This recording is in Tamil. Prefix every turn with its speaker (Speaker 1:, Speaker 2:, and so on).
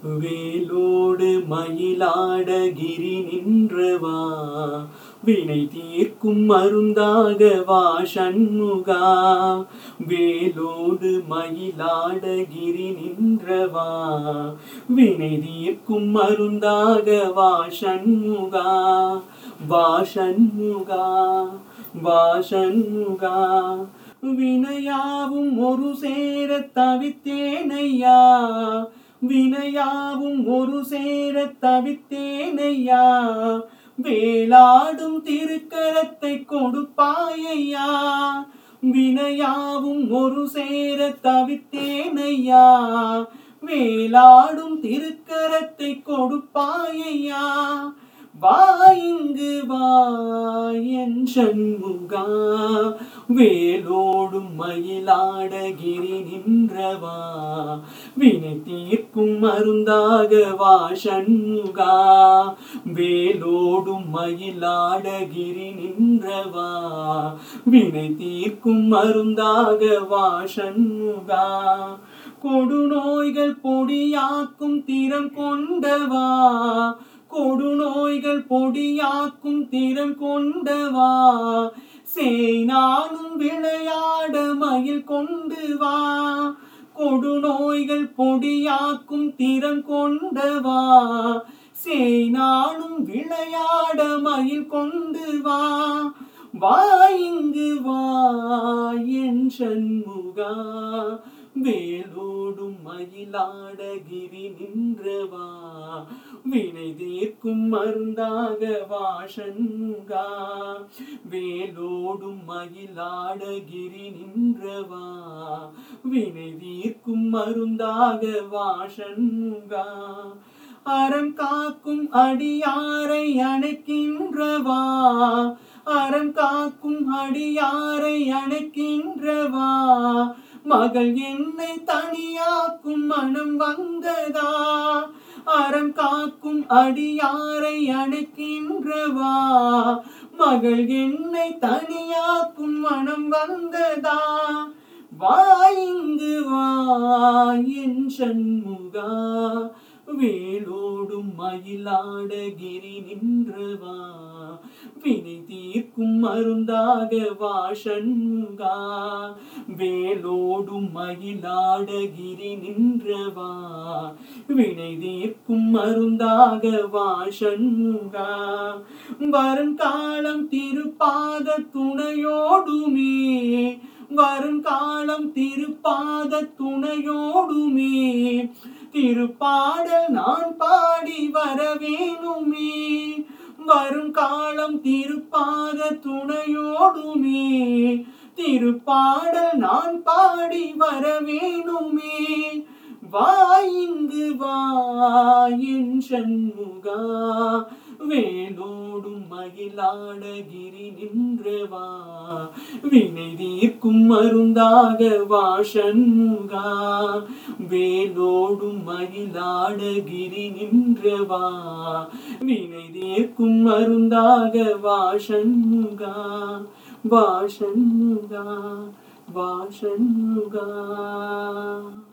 Speaker 1: வேலோடு மயிலாடகிரி நின்றவா வினை தீர்க்கும் மருந்தாக வா சண்முகா வேலோடு மயிலாடகிரி நின்றவா வினை தீர்க்கும் மருந்தாக வா சண்முகா வா சண்முகா வா சண்முகா வினையாவும் ஒரு சேர தவித்தேனையா வினையாவும் ஒரு சேர தவித்தேனையா வேலாடும் திருக்கரத்தை கொடுப்பாயையா வினையாவும் ஒரு சேர தவித்தேனையா வேலாடும் திருக்கரத்தை கொடுப்பாயையா வா இங்கு வா என் சண்முகா வேலோடும் மயிலாடகிரி நின்றவா வினை தீர்க்கும் மருந்தாக வா சண்முகா வேலோடும் மயிலாடகிரி நின்றவா வினை தீர்க்கும் மருந்தாக வா சண்முகா கொடுநோய்கள் பொடியாக்கும் திறம் கொண்டவா கொடுநோய்கள் பொடியாக்கும் திறம் கொண்டவா சேனானும் விளையாட மயில் கொண்டு வா கொடுநோய்கள் பொடியாக்கும் திறம் கொண்டவா சேனானும் விளையாட மயில் கொண்டு வா வா இங்கு வா என் சண்முகா வேலோடும் மயிலாடகிரி நின்றவா வினை தீர்க்கும் மருந்தாக வா சண்முகா வேலோடும் மயிலாடகிரி நின்றவா வினை தீர்க்கும் மருந்தாக வா சண்முகா அறம் காக்கும் அடியாரை அணைக்கின்றவா அறம் காக்கும் அடியாரை அணைக்கின்றவா மகள் என்னை தனியாக்கும் மனம் வந்ததா அறம் காக்கும் அடியாரை அணைக்கின்றவா மகள் என்னை தனியாக்கும் மனம் வந்ததா வா இங்கு வா என் சண்முகா வேலோடும் மயிலாடகிரி நின்றவா வினை தீர்க்கும் மருந்தாக வா சண்முகா வேலோடும் மயிலாடகிரி நின்றவா வினை தீர்க்கும் மருந்தாக வா சண்முகா வருங்காலம் திருப்பாத துணையோடுமே வருங்காலம் திருப்பாத துணையோடுமே திருப்பாடல் நான் பாடி வரவேணுமே வரும் காலம் திருப்பாத துணையோடுமே திருப்பாடல் நான் பாடி வரவேணுமே வா இங்கு வா என் சண்முகா வேலோடும் மயிலாடகிரி நின்றவா வினை தீர்க்கும் மருந்தாக வா சண்முகா வேலோடும் மயிலாடகிரி நின்றவா வினை தீர்க்கும் மருந்தாக வா சண்முகா வா சண்முகா வா சண்முகா